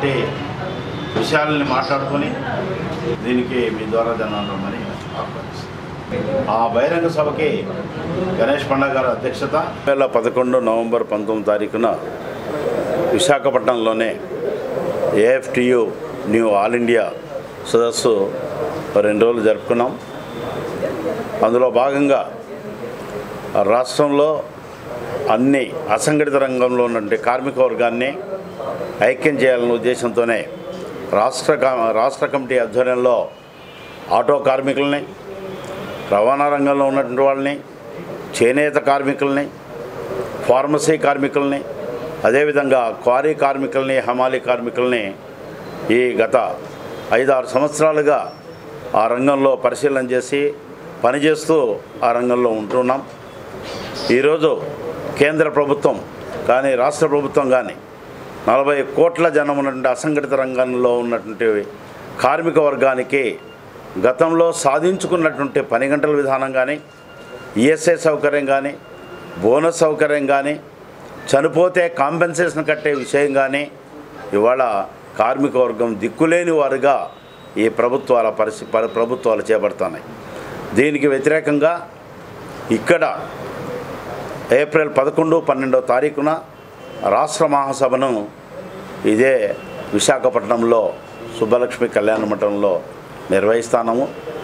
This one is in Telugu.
ఉన్నటువంటి విషయాలని మాట్లాడుకొని దీనికి మీ ద్వారా జనాలు రమ్మని ఆహ్వానిస్తాను ఆ బహిరంగ సభకి గణేష్ పండగ గారి అధ్యక్షత వేల పదకొండు నవంబర్ పంతొమ్మిది తారీఖున విశాఖపట్నంలోనే ఏఎఫ్టియు న్యూ ఆల్ ఇండియా సదస్సు రెండు రోజులు జరుపుకున్నాం అందులో భాగంగా రాష్ట్రంలో అన్ని అసంఘటిత రంగంలో ఉన్నటువంటి కార్మిక వర్గాన్ని ఐక్యం చేయాలనే ఉద్దేశంతోనే రాష్ట్ర కా- రాష్ట్ర కమిటీ ఆధ్వర్యంలో ఆటో కార్మికుల్ని రవాణా రంగంలో ఉన్నటువంటి వాళ్ళని చేనేత కార్మికుల్ని ఫార్మసీ కార్మికుల్ని అదేవిధంగా క్వారీ కార్మికుల్ని హమాలీ కార్మికుల్ని ఈ గత ఐదారు సంవత్సరాలుగా ఆ రంగంలో పరిశీలన చేసి పనిచేస్తూ ఆ రంగంలో ఉంటున్నాం ఈరోజు కేంద్ర ప్రభుత్వం కానీ రాష్ట్ర ప్రభుత్వం కానీ నలభై కోట్ల జనం ఉన్నటువంటి అసంఘటిత రంగంలో ఉన్నటువంటి కార్మిక వర్గానికి గతంలో సాధించుకున్నటువంటి పని గంటల విధానం కానీ ఈఎస్ఐ సౌకర్యం కానీ బోనస్ సౌకర్యం కానీ చనిపోతే కాంపెన్సేషన్ కట్టే విషయం కానీ ఇవాళ కార్మిక వర్గం దిక్కులేని వారుగా ఈ ప్రభుత్వాల పరిస్థితి ప్రభుత్వాలు చేపడుతున్నాయి దీనికి వ్యతిరేకంగా ఇక్కడ ఏప్రిల్ పదకొండు పన్నెండో తారీఖున రాష్ట్ర మహాసభను ఇదే విశాఖపట్నంలో సుబ్బలక్ష్మి కళ్యాణ మండపంలో నిర్వహిస్తాము